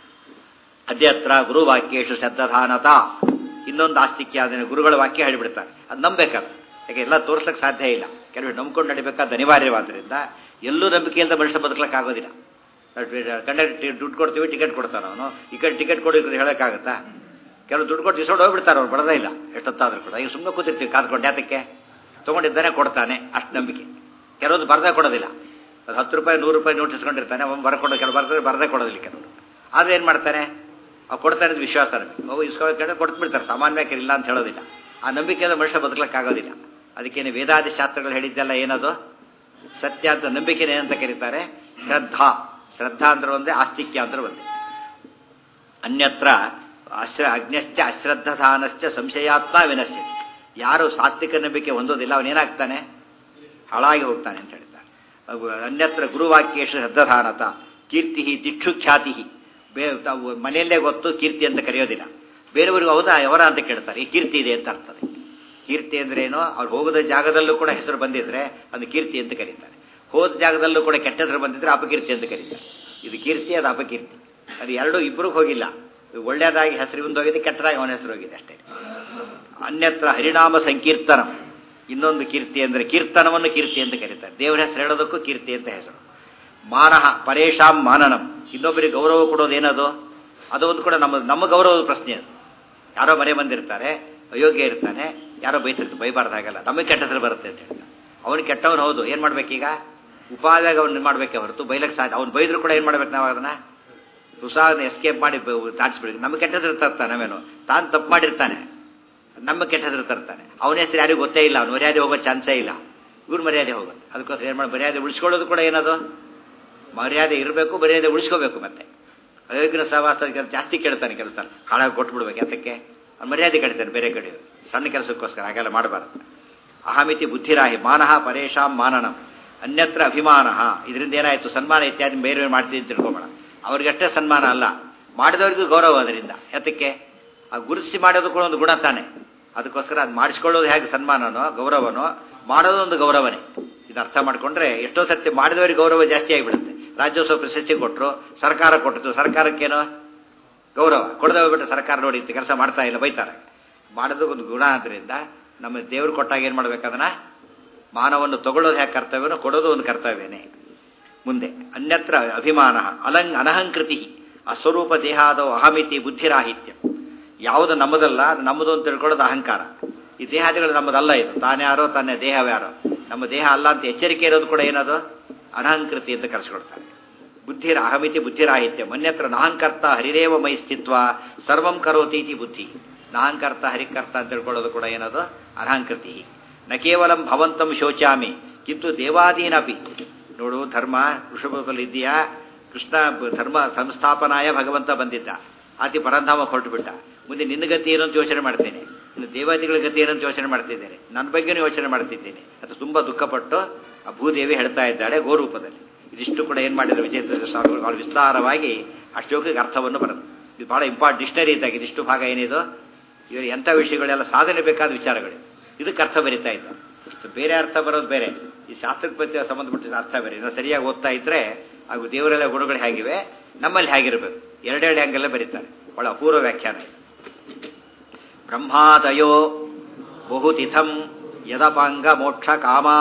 ಅದ್ಯತ್ರ ಗುರುವಾಕ್ಯೇಶು ಶ್ರದ್ಧಾನತ ಇನ್ನೊಂದು ಆಸ್ತಿಕ್ಯ ಅದನ್ನು ಗುರುಗಳ ವಾಕ್ಯ ಹೇಳಿಬಿಡ್ತಾರೆ ಅದು ನಂಬೇಕಾದ್ರೆ ಯಾಕೆ ಎಲ್ಲ ತೋರ್ಸಕ್ಕೆ ಸಾಧ್ಯ ಇಲ್ಲ ಕೆಲವು ನಂಬ್ಕೊಂಡು ನಡಿಬೇಕಾದ ಅನಿವಾರ್ಯವಾದ್ದರಿಂದ ಎಲ್ಲೂ ನಂಬಿಕೆ ಇಲ್ಲದ ಮನುಷ್ಯ ಬದುಕಲಿಕ್ಕಾಗೋದಿಲ್ಲ ಕಂಡಕ್ಟರ್ ದುಡ್ಡು ಕೊಡ್ತೀವಿ ಟಿಕೆಟ್ ಕೊಡ್ತಾನೆ ಅವನು ಈ ಕಡೆ ಟಿಕೆಟ್ ಕೊಡಿ ಹೇಳೋಕ್ಕಾಗತ್ತಾ ಕೆಲವು ದುಡ್ಡು ಕೊಟ್ಟು ಇಸ್ಕೊಂಡು ಹೋಗ್ಬಿಡ್ತಾರೆ ಅವ್ರು ಬರೋದೇ ಇಲ್ಲ ಎಷ್ಟೊತ್ತಾದ್ರೂ ಕೂಡ ಈಗ ಸುಮ್ಮನೆ ಕೂತಿರ್ತೀವಿ ಕಾದ್ಕೊಂಡು ಯಾತಕ್ಕೆ ತೊಗೊಂಡಿದ್ದಾನೆ ಕೊಡ್ತಾನೆ ಅಷ್ಟು ನಂಬಿಕೆ ಕೆಲವೊಂದು ಬರದೇ ಕೊಡೋದಿಲ್ಲ ಅದು ಹತ್ತು ರೂಪಾಯಿ ನೂರು ರೂಪಾಯಿ ನೋಟ್ ಇಸ್ಕೊಂಡಿರ್ತಾನೆ ಅವ್ನು ಬರ್ಕೊಂಡು ಕೆಲವು ಬರ್ತಾರೆ ಬರದೇ ಕೊಡೋದಿಲ್ಲ ಕೆಲವರು ಆದ್ರೆ ಏನು ಮಾಡ್ತಾನೆ ಅವ್ರು ಕೊಡ್ತಾನೆ ಅಂತ ವಿಶ್ವಾಸ ನಮಗೆ ಅವು ಇಸ್ಕೊಳ್ಳೋಕೆ ಕೊಟ್ಬಿಡ್ತಾರೆ ಸಾಮಾನ್ಯವಾಗಿ ಇಲ್ಲ ಅಂತ ಹೇಳೋದಿಲ್ಲ ಆ ನಂಬಿಕೆಯಿಂದ ಮನುಷ್ಯ ಬದುಕಲಿಕ್ಕಾಗೋದಿಲ್ಲ ಅದಕ್ಕೇನು ವೇದಾದಿ ಶಾಸ್ತ್ರಗಳು ಹೇಳಿದ್ದೆಲ್ಲ ಏನದು ಸತ್ಯ ಅಂತ ನಂಬಿಕೆನೇ ಏನಂತ ಕರೀತಾರೆ ಶ್ರದ್ಧಾ ಶ್ರದ್ಧಾ ಅಂದ್ರೆ ಒಂದೇ ಆಸ್ತಿಕ್ಯ ಅಂದ್ರೆ ಒಂದೇ ಅನ್ಯತ್ರ ಅಶ್ರ ಅಗ್ನಶ್ಚ ಅಶ್ರದ್ಧಾನಶ್ಚ ಸಂಶಯಾತ್ಮ ವಿನಶ್ಯ ಯಾರು ಸಾತ್ವಿಕ ನಂಬಿಕೆ ಹೊಂದೋದಿಲ್ಲ ಅವನೇನಾಗ್ತಾನೆ ಹಾಳಾಗಿ ಹೋಗ್ತಾನೆ ಅಂತ ಹೇಳ್ತಾರೆ ಅವು ಅನ್ಯತ್ರ ಗುರುವಾಕ್ಯೇಶು ಶ್ರದ್ಧಾನತ ಕೀರ್ತಿ ದಿಕ್ಷು ಖ್ಯಾತಿ ಬೇ ತಾವು ಮನೆಯಲ್ಲೇ ಗೊತ್ತು ಕೀರ್ತಿ ಅಂತ ಕರೆಯೋದಿಲ್ಲ ಬೇರೆಯವ್ರಿಗೆ ಹೌದಾ ಅವರ ಅಂತ ಕೇಳ್ತಾರೆ ಈ ಕೀರ್ತಿ ಇದೆ ಅಂತ ಅರ್ಥದೆ ಕೀರ್ತಿ ಅಂದ್ರೆ ಏನು ಅವ್ರು ಹೋಗದ ಜಾಗದಲ್ಲೂ ಕೂಡ ಹೆಸರು ಬಂದಿದ್ರೆ ಅದು ಕೀರ್ತಿ ಅಂತ ಕರೀತಾರೆ ಹೋದ ಜಾಗದಲ್ಲೂ ಕೂಡ ಕೆಟ್ಟ ಹೆಸರು ಬಂದಿದ್ರೆ ಅಪಕೀರ್ತಿ ಅಂತ ಕರೀತಾರೆ ಇದು ಕೀರ್ತಿ ಅದು ಅಪಕೀರ್ತಿ ಅದು ಎರಡೂ ಇಬ್ಬರಿಗೂ ಹೋಗಿಲ್ಲ ಇದು ಒಳ್ಳೆಯದಾಗಿ ಹೆಸರು ಒಂದು ಹೋಗಿದೆ ಕೆಟ್ಟದಾಗಿ ಅವನ ಹೆಸರು ಹೋಗಿದೆ ಅಷ್ಟೇ ಅನ್ಯತ್ರ ಹರಿನಾಮ ಸಂಕೀರ್ತನ ಇನ್ನೊಂದು ಕೀರ್ತಿ ಅಂದರೆ ಕೀರ್ತನವನ್ನು ಕೀರ್ತಿ ಅಂತ ಕರೀತಾರೆ ದೇವರ ಹೆಸರು ಹೇಳೋದಕ್ಕೂ ಕೀರ್ತಿ ಅಂತ ಹೆಸರು ಮಾನಹ ಪರೇಶಾಂ ಮಾನನಂ ಇನ್ನೊಬ್ಬರಿಗೆ ಗೌರವ ಕೊಡೋದು ಏನದು ಅದು ಒಂದು ಕೂಡ ನಮ್ಮ ನಮ್ಮ ಗೌರವದ ಪ್ರಶ್ನೆ ಅದು ಯಾರೋ ಮನೆ ಬಂದಿರ್ತಾರೆ ಅಯೋಗ್ಯ ಇರ್ತಾನೆ ಯಾರೋ ಬೈತಿರ್ತಾರೆ ಬೈಬಾರ್ದು ಹಾಗಲ್ಲ ನಮಗೆ ಕೆಟ್ಟ ಹೆಸರು ಬರುತ್ತೆ ಅಂತ ಹೇಳ್ತಾರೆ ಅವನು ಕೆಟ್ಟವನು ಹೌದು ಏನು ಮಾಡ್ಬೇಕೀಗ ಉಪಾದಾಗ ಅವ್ನು ಮಾಡಬೇಕೆ ಹೊರತು ಬೈಲಕ್ಕೆ ಸಾಧ್ಯ ಅವ್ನು ಬೈದ್ರು ಕೂಡ ಏನು ಮಾಡ್ಬೇಕು ನಾವು ಅದನ್ನ ಉಸಾಹನ ಎಸ್ಕೇಪ್ ಮಾಡಿ ತಾಡಿಸ್ಬಿಡಿ ನಮಗೆ ಕೆಟ್ಟ ಹೆಸರು ತರ್ತಾನೆ ನಾವೇನು ತಾನು ತಪ್ಪು ಮಾಡಿರ್ತಾನೆ ನಮ್ಮ ಕೆಟ್ಟ ಹೆಸರು ತರ್ತಾನೆ ಅವನ ಹೆಸರು ಯಾರಿಗೂ ಗೊತ್ತೇ ಇಲ್ಲ ಅವ್ನು ಮರ್ಯಾದೆ ಹೋಗೋ ಚಾನ್ಸೇ ಇಲ್ಲ ಇವ್ರು ಮರ್ಯಾದೆ ಹೋಗುತ್ತೆ ಅದಕ್ಕೋಸ್ಕರ ಏನು ಮಾಡಿ ಮರ್ಯಾದೆ ಉಳಿಸ್ಕೊಳ್ಳೋದು ಕೂಡ ಏನದು ಮರ್ಯಾದೆ ಇರಬೇಕು ಮರ್ಯಾದೆ ಉಳಿಸ್ಕೋಬೇಕು ಮತ್ತೆ ಅಯೋಗ್ಯನ ಸಹವಾಸ ಜಾಸ್ತಿ ಕೇಳ್ತಾನೆ ಕೆಲಸ ಹಾಳಾಗಿ ಕೊಟ್ಬಿಡ್ಬೇಕು ಯಾತಕ್ಕೆ ಅವ್ನು ಮರ್ಯಾದೆ ಕಡಿತಾನೆ ಬೇರೆ ಕಡೆ ಸಣ್ಣ ಕೆಲಸಕ್ಕೋಸ್ಕರ ಹಾಗೆಲ್ಲ ಮಾಡಬಾರ್ದು ಅಹಮಿತಿ ಬುದ್ಧಿರಾಹಿ ಮಾನಃ ಪರೇಶಾಂ ಮಾನನಂ ಅನ್ಯತ್ರ ಅಭಿಮಾನ ಇದರಿಂದ ಏನಾಯಿತು ಸನ್ಮಾನ ಇತ್ಯಾದಿ ಬೇರೆ ಬೇರೆ ಮಾಡ್ತೀವಿ ಅಂತ ತಿಳ್ಕೊಬೇಡ ಅವ್ರಿಗಷ್ಟೇ ಸನ್ಮಾನ ಅಲ್ಲ ಮಾಡಿದವರಿಗೂ ಗೌರವ ಅದರಿಂದ ಯಾತಕ್ಕೆ ಆ ಗುರುತಿಸಿ ಮಾಡೋದು ಕೂಡ ಒಂದು ಗುಣ ತಾನೆ ಅದಕ್ಕೋಸ್ಕರ ಅದು ಮಾಡಿಸ್ಕೊಳ್ಳೋದು ಹೇಗೆ ಸನ್ಮಾನನೋ ಗೌರವನೋ ಮಾಡೋದು ಒಂದು ಗೌರವನೇ ಇದು ಅರ್ಥ ಮಾಡ್ಕೊಂಡ್ರೆ ಎಷ್ಟೋ ಸರ್ತಿ ಮಾಡಿದವರಿಗೆ ಗೌರವ ಜಾಸ್ತಿ ಆಗಿಬಿಡುತ್ತೆ ರಾಜ್ಯೋತ್ಸವ ಪ್ರಶಸ್ತಿ ಕೊಟ್ಟರು ಸರ್ಕಾರ ಕೊಟ್ಟಿತು ಸರ್ಕಾರಕ್ಕೇನೋ ಗೌರವ ಕೊಡದೆ ಹೋಗ್ಬಿಟ್ಟು ಸರ್ಕಾರ ನೋಡಿ ಇಂಥ ಕೆಲಸ ಮಾಡ್ತಾ ಇಲ್ಲ ಬೈತಾರೆ ಮಾಡೋದು ಒಂದು ಗುಣ ಆದ್ದರಿಂದ ನಮ್ಮ ದೇವರು ಕೊಟ್ಟಾಗ ಏನು ಮಾಡ್ಬೇಕದನ್ನ ಮಾನವನ್ನು ತಗೊಳ್ಳೋದು ಹೇಗೆ ಕರ್ತವ್ಯನೋ ಕೊಡೋದು ಒಂದು ಕರ್ತವ್ಯನೇ ಮುಂದೆ ಅನ್ಯತ್ರ ಅಭಿಮಾನ ಅಲಂಗ್ ಅನಹಂಕೃತಿ ಅಸ್ವರೂಪ ದೇಹಾದವು ಅಹಮಿತಿ ಬುದ್ಧಿರಾಹಿತ್ಯ ಯಾವುದು ನಮ್ಮದಲ್ಲ ಅದು ನಮ್ಮದು ಅಂತ ತಿಳ್ಕೊಳ್ಳೋದು ಅಹಂಕಾರ ಈ ದೇಹಾದಿಗಳು ನಮ್ಮದಲ್ಲ ಇದು ತಾನ್ಯಾರೋ ತನ್ನ ದೇಹವ್ಯಾರೋ ನಮ್ಮ ದೇಹ ಅಲ್ಲ ಅಂತ ಎಚ್ಚರಿಕೆ ಇರೋದು ಕೂಡ ಏನದು ಅನಹಂಕೃತಿ ಅಂತ ಕರೆಸ್ಕೊಡ್ತಾರೆ ಬುದ್ಧಿರ ಅಹಮಿತಿ ಬುದ್ಧಿರಾಹಿತ್ಯ ಮನ್ಯತ್ರ ನಾಹಂಕರ್ತ ಹರಿರೇವ ಮೈ ಸ್ಥಿತ್ವ ಸರ್ವಂ ಕರೋತೀತಿ ಬುದ್ಧಿ ನಾಹಂಕರ್ತ ಹರಿಕರ್ತ ಅಂತ ತಿಳ್ಕೊಳ್ಳೋದು ಕೂಡ ಏನದು ಅನಹಂಕೃತಿ ನ ಕೇವಲಂ ಭವಂತಂ ಶೋಚಾಮಿ ಕಿಂತು ದೇವಾದೀನಪಿ ನೋಡು ಧರ್ಮ ವೃಷಭದಲ್ಲಿ ಇದೆಯಾ ಕೃಷ್ಣ ಧರ್ಮ ಸಂಸ್ಥಾಪನಾಯ ಭಗವಂತ ಬಂದಿದ್ದ ಆತಿ ಪರಂಧಾಮ ಹೊರಟು ಬಿಟ್ಟ ಮುಂದೆ ನಿನ್ನ ಗತಿ ಏನು ಅಂತ ಯೋಚನೆ ಮಾಡ್ತೇನೆ ಇನ್ನು ದೇವತೆಗಳ ಗತಿ ಏನಂತ ಯೋಚನೆ ಮಾಡ್ತಿದ್ದೇನೆ ನನ್ನ ಬಗ್ಗೆನೂ ಯೋಚನೆ ಮಾಡ್ತಿದ್ದೇನೆ ಅದು ತುಂಬ ದುಃಖಪಟ್ಟು ಆ ಭೂದೇವಿ ಹೇಳ್ತಾ ಇದ್ದಾಳೆ ಗೋರೂಪದಲ್ಲಿ ಇದಿಷ್ಟು ಕೂಡ ಏನು ಮಾಡಿದ್ರು ವಿಜೇಂದ್ರ ಸ್ವಾಮಿಗಳು ಭಾಳ ವಿಸ್ತಾರವಾಗಿ ಆ ಶ್ಲೋಕಕ್ಕೆ ಅರ್ಥವನ್ನು ಬರೆದು ಇದು ಭಾಳ ಇಂಪಾರ್ಟೆಂಟ್ ಡಿಕ್ಷನರಿ ಇದ್ದಾಗ ಇದಿಷ್ಟು ಭಾಗ ಏನಿದು ಇವರು ಎಂಥ ವಿಷಯಗಳೆಲ್ಲ ಸಾಧನೆ ಬೇಕಾದ ವಿಚಾರಗಳು ಇದಕ್ಕೆ ಅರ್ಥ ಬರಿತಾ ಇದ್ದ ಬೇರೆ ಅರ್ಥ ಬರೋದು ಬೇರೆ ಈ ಶಾಸ್ತ್ರಕ್ಕೆ ಪ್ರತಿ ಸಂಬಂಧಪಟ್ಟಿದ ಅರ್ಥ ಬೇರೆ ಇನ್ನು ಸರಿಯಾಗಿ ಓದ್ತಾ ಇದ್ರೆ ಹಾಗೂ ದೇವರೆಲ್ಲ ಗುಣಗಳು ಹೇಗಿವೆ ನಮ್ಮಲ್ಲಿ ಹೇಗಿರಬೇಕು ಎರಡೆರಡು ಹ್ಯಾಂಗೆಲ್ಲ ಬರೀತಾರೆ ಬಹಳ ಅಪೂರ್ವ ವ್ಯಾಖ್ಯಾನ ಇದೆ ಬ್ರಹ್ಮಾದಯೋ ಬಹುತಿಥಂ ಯದಪಾಂಗ ಮೋಕ್ಷ ಕಾಮಾ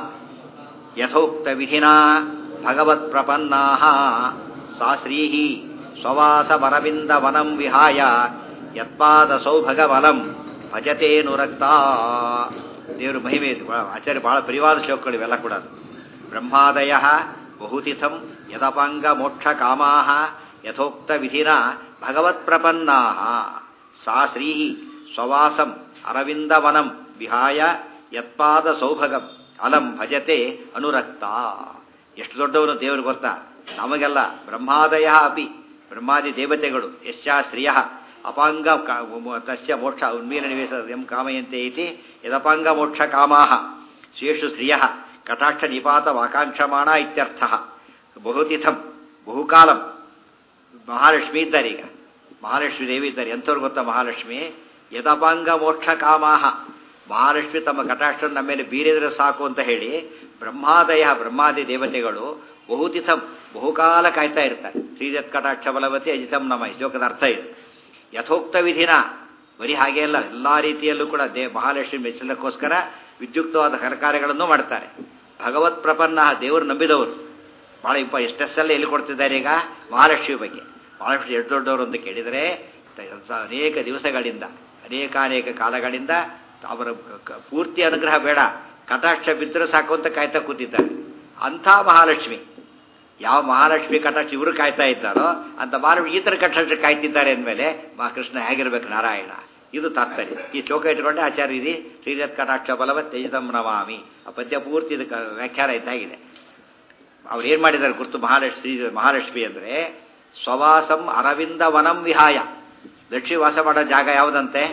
ಯಥೋಕ್ತ ವಿಧಿನಾ ಭಗವತ್ ಪ್ರಪನ್ನಾ ಸಾ ಶ್ರೀ ಸ್ವವಾಸಮರವಿಂದ ವನಂ ವಿಹಾಯ ಯತ್ಪಾದ ಸೌಭಗವಲಂ ಭಜತೇನುರಕ್ತ ದೇವರು ಮಹಿಮೆ ಇದು ಬಹಳ ಆಚಾರ್ಯ ಬಹಳ ಪ್ರಿಯವಾದ ಶ್ಲೋಕಗಳು ಇವೆಲ್ಲ ಕೂಡ ಬ್ರಹ್ಮಾದಯ ಬಹುತಿಥಂ ಯದಪಾಂಗ ಮೋಕ್ಷ ಕಾಮಾ ಯಥೋಕ್ತ ವಿಧಿನ ಭಗವತ್ ಪ್ರಪನ್ನಾ ಸಾ ಶ್ರೀ ಸ್ವವಾಸಂ ಅರವಿಂದವನಂ ವಿಹಾಯ ಯತ್ಪಾದ ಸೌಭಗಂ ಅಲಂ ಭಜತೆ ಅನುರಕ್ತ ಎಷ್ಟು ದೊಡ್ಡವನು ದೇವರು ಗೊತ್ತಾ ನಮಗೆಲ್ಲ ಬ್ರಹ್ಮಾದಯ ಅಪಿ ಬ್ರಹ್ಮಾದಿ ದೇವತೆಗಳು ಯಶ್ಚಾ ಶ್ರಿಯ ಅಪಾಂಗ ತಸ್ಯ ಮೋಕ್ಷ ಉನ್ಮೀಲ ನಿವೇಶ ಎಂ ಕಾಮಯಂತೆ ಇತಿ ಯದಪಾಂಗ ಮೋಕ್ಷ ಕಾಮಾ ಸ್ವೇಷು ಶ್ರಿಯ ಕಟಾಕ್ಷ ನಿಪಾತ ವಾಕಾಂಕ್ಷಮಾಣ ಇತ್ಯರ್ಥ ಬಹುತಿಥಂ ಬಹುಕಾಲಂ ಮಹಾಲಕ್ಷ್ಮಿ ಇದ್ದಾರೆ ಈಗ ಮಹಾಲಕ್ಷ್ಮಿ ದೇವಿ ಇದ್ದಾರೆ ಎಂಥವ್ರು ಗೊತ್ತಾ ಮಹಾಲಕ್ಷ್ಮಿ ಯದಪಾಂಗ ಮೋಕ್ಷ ಕಾಮಾಹ ಮಹಾಲಕ್ಷ್ಮಿ ತಮ್ಮ ಕಟಾಕ್ಷ ನಮ್ಮ ಮೇಲೆ ಬೀರಿದರೆ ಸಾಕು ಅಂತ ಹೇಳಿ ಬ್ರಹ್ಮಾದಯ ಬ್ರಹ್ಮಾದಿ ದೇವತೆಗಳು ಬಹುತಿಥಂ ಬಹುಕಾಲ ಕಾಯ್ತಾ ಇರ್ತಾರೆ ಶ್ರೀದತ್ ಕಟಾಕ್ಷ ಬಲವತಿ ಅಜಿತಂ ನಮ ಈ ಶ್ಲೋಕದ ಅರ್ಥ ಇದು ಯಥೋಕ್ತ ವಿಧಿನ ಬರೀ ಹಾಗೆ ಅಲ್ಲ ಎಲ್ಲ ರೀತಿಯಲ್ಲೂ ಕೂಡ ದೇ ಮಹಾಲಕ್ಷ್ಮಿ ಮೆಚ್ಚಲಕ್ಕೋಸ್ಕರ ವಿದ್ಯುಕ್ತವಾದ ಕರ್ಕಾರ್ಯಗಳನ್ನು ಮಾಡ್ತಾರೆ ಭಗವತ್ ಪ್ರಪನ್ನ ದೇವರು ನಂಬಿದವರು ಭಾಳ ಇಂಪ ಎಷ್ಟೆಷ್ಟೆಲ್ಲ ಎಲ್ಲಿ ಕೊಡ್ತಿದ್ದಾರೆ ಈಗ ಮಹಾಲಕ್ಷ್ಮಿ ಬಗ್ಗೆ ಮಹಾಲಕ್ಷ್ಮಿ ಎಷ್ಟು ದೊಡ್ಡವರು ಅಂತ ಕೇಳಿದರೆ ಅನೇಕ ದಿವಸಗಳಿಂದ ಅನೇಕಾನೇಕ ಕಾಲಗಳಿಂದ ಅವರ ಪೂರ್ತಿ ಅನುಗ್ರಹ ಬೇಡ ಕಟಾಕ್ಷ ಬಿದ್ದರೆ ಸಾಕು ಅಂತ ಕಾಯ್ತಾ ಕೂತಿದ್ದಾರೆ ಅಂಥ ಮಹಾಲಕ್ಷ್ಮಿ ಯಾವ ಮಹಾಲಕ್ಷ್ಮಿ ಕಟಾಕ್ಷ ಇವರು ಕಾಯ್ತಾ ಇದ್ದಾರೋ ಅಂತ ಮಹಾಲಕ್ಷ್ಮಿ ಈ ಥರ ಕಟಾಕ್ಷ ಕಾಯ್ತಿದ್ದಾರೆ ಅಂದಮೇಲೆ ಮಾ ಕೃಷ್ಣ ಹೇಗಿರ್ಬೇಕು ನಾರಾಯಣ ಇದು ತಾತ್ಪರ್ಯ ಈ ಶ್ಲೋಕ ಇಟ್ಕೊಂಡೆ ಆಚಾರ್ಯ ಇದೆ ಶ್ರೀರತ್ ಕಟಾಕ್ಷ ಬಲವ ತೇಜತಂ ನಮಾಮಿ ಆ ಪದ್ಯ ಪೂರ್ತಿ ಇದಕ್ಕೆ ವ್ಯಾಖ್ಯಾನ ಇದ್ದಾಗಿದೆ ಅವ್ರು ಏನು ಮಾಡಿದ್ದಾರೆ ಗುರ್ತು ಮಹಾಲಕ್ಷ್ಮಿ ಮಹಾಲಕ್ಷ್ಮಿ ಅಂದರೆ ಸ್ವವಾಸಂ ಅರವಿಂದ ವನಂ ವಿಹಾಯ ಲಕ್ಷ್ಮಿ ವಾಸ ಮಾಡೋ ಜಾಗ ಯಾವುದಂತೆ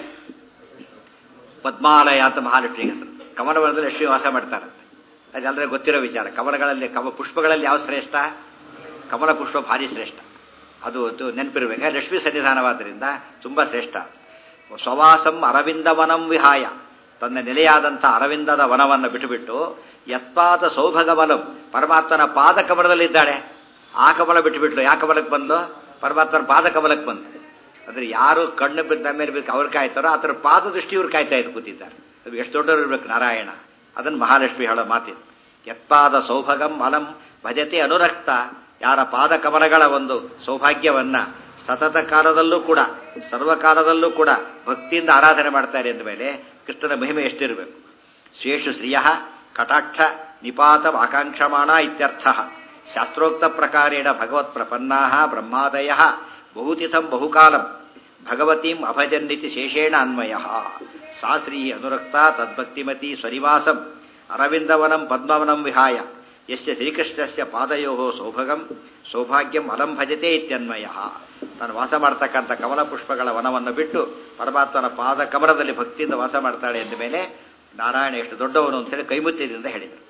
ಪದ್ಮಾಲಯ ಅಂತ ಮಹಾಲಕ್ಷ್ಮಿ ಹೆಸರು ಕಮಲವನದಲ್ಲಿ ಲಕ್ಷ್ಮಿ ವಾಸ ಮಾಡ್ತಾರಂತೆ ಅದೆಲ್ಲರೂ ಗೊತ್ತಿರೋ ವಿಚಾರ ಕಮಲಗಳಲ್ಲಿ ಕಮ ಪುಷ್ಪಗಳಲ್ಲಿ ಯಾವ ಶ್ರೇಷ್ಠ ಕಮಲ ಪುಷ್ಪ ಭಾರಿ ಶ್ರೇಷ್ಠ ಅದು ನೆನಪಿರ್ಬೇಕು ಲಕ್ಷ್ಮಿ ಸನ್ನಿಧಾನವಾದ್ದರಿಂದ ತುಂಬ ಶ್ರೇಷ್ಠ ಸ್ವವಾಸಂ ಅರವಿಂದ ವನಂ ವಿಹಾಯ ತನ್ನ ನೆಲೆಯಾದಂಥ ಅರವಿಂದದ ವನವನ್ನು ಬಿಟ್ಟುಬಿಟ್ಟು ಯತ್ಪಾದ ಸೌಭಗವಲಂ ಪರಮಾತ್ಮನ ಪಾದ ಕಮಲದಲ್ಲಿದ್ದಾಳೆ ಆ ಕಮಲ ಬಿಟ್ಟುಬಿಟ್ಲು ಯಾವ ಕಮಲಕ್ಕೆ ಬಂದ್ಲು ಪರಮಾತ್ಮನ ಪಾದ ಕಮಲಕ್ಕೆ ಬಂದು ಅಂದ್ರೆ ಯಾರು ಕಣ್ಣು ಬಿದ್ದ ಮೇಲೆ ಬೇಕು ಅವ್ರು ಕಾಯ್ತಾರೋ ಆ ಥರ ಪಾದ ದೃಷ್ಟಿ ಇವ್ರು ಕಾಯ್ತಾ ಇದ್ದು ಕೂತಿದ್ದಾರೆ ಅದು ಎಷ್ಟು ದೊಡ್ಡವರು ಇರ್ಬೇಕು ನಾರಾಯಣ ಅದನ್ನು ಮಹಾಲಕ್ಷ್ಮಿ ಹೇಳೋ ಮಾತಿದೆ ಯತ್ಪಾದ ಸೌಭಗಂ ಅಲಂ ಭಜತೆ ಅನುರಕ್ತ ಯಾರ ಪಾದ ಕಮಲಗಳ ಒಂದು ಸೌಭಾಗ್ಯವನ್ನ ಸತತ ಕಾಲದಲ್ಲೂ ಕೂಡ ಸರ್ವಕಾಲದಲ್ಲೂ ಕೂಡ ಭಕ್ತಿಯಿಂದ ಆರಾಧನೆ ಮಾಡ್ತಾರೆ ಅಂದ ಮೇಲೆ ಕೃಷ್ಣನ ಮಹಿಮೆ ಎಷ್ಟಿರಬೇಕು ಶೇಷು ಶ್ರಿಯ ಕಟಾಕ್ಷ ನಿಪಾತ ಆಕಾಂಕ್ಷಮಾಣ ಇತ್ಯರ್ಥ ಶಾಸ್ತ್ರೋಕ್ತ ಪ್ರಕಾರೇಣ ಭಗವತ್ ಪ್ರಪನ್ನಾ ಬ್ರಹ್ಮಾದಯ ಬಹುತಿಥಂ ಬಹುಕಾಲಂ ಭಗವತೀಂ ಅಭಜನ್ನಿತಿ ಶೇಷೇಣ ಅನ್ವಯ ಸಾ ಶ್ರೀ ಅನುರಕ್ತ ತದ್ಭಕ್ತಿಮತಿ ಸ್ವನಿವಾಸಂ ಅರವಿಂದವನಂ ಪದ್ಮವನಂ ವಿಹಾಯ ಯಸ್ಯ ಶ್ರೀಕೃಷ್ಣಸ್ಯ ಪಾದಯೋ ಸೌಭಗಂ ಸೌಭಾಗ್ಯಂ ಅಲಂ ಭಜತೆ ಇತ್ಯನ್ವಯ ತಾನು ವಾಸ ಮಾಡ್ತಕ್ಕಂಥ ಕಮಲ ಪುಷ್ಪಗಳ ವನವನ್ನು ಬಿಟ್ಟು ಪರಮಾತ್ಮನ ಪಾದ ಕಮಲದಲ್ಲಿ ಭಕ್ತಿಯಿಂದ ವಾಸ ಮಾಡ್ತಾಳೆ ಎಂದ ಮೇಲೆ ನಾರಾಯಣ ಎಷ್ಟು ದೊಡ್ಡವನು ಅಂತೇಳಿ ಕೈಮುತ್ತಿದಿಂದ ಹೇಳಿದರು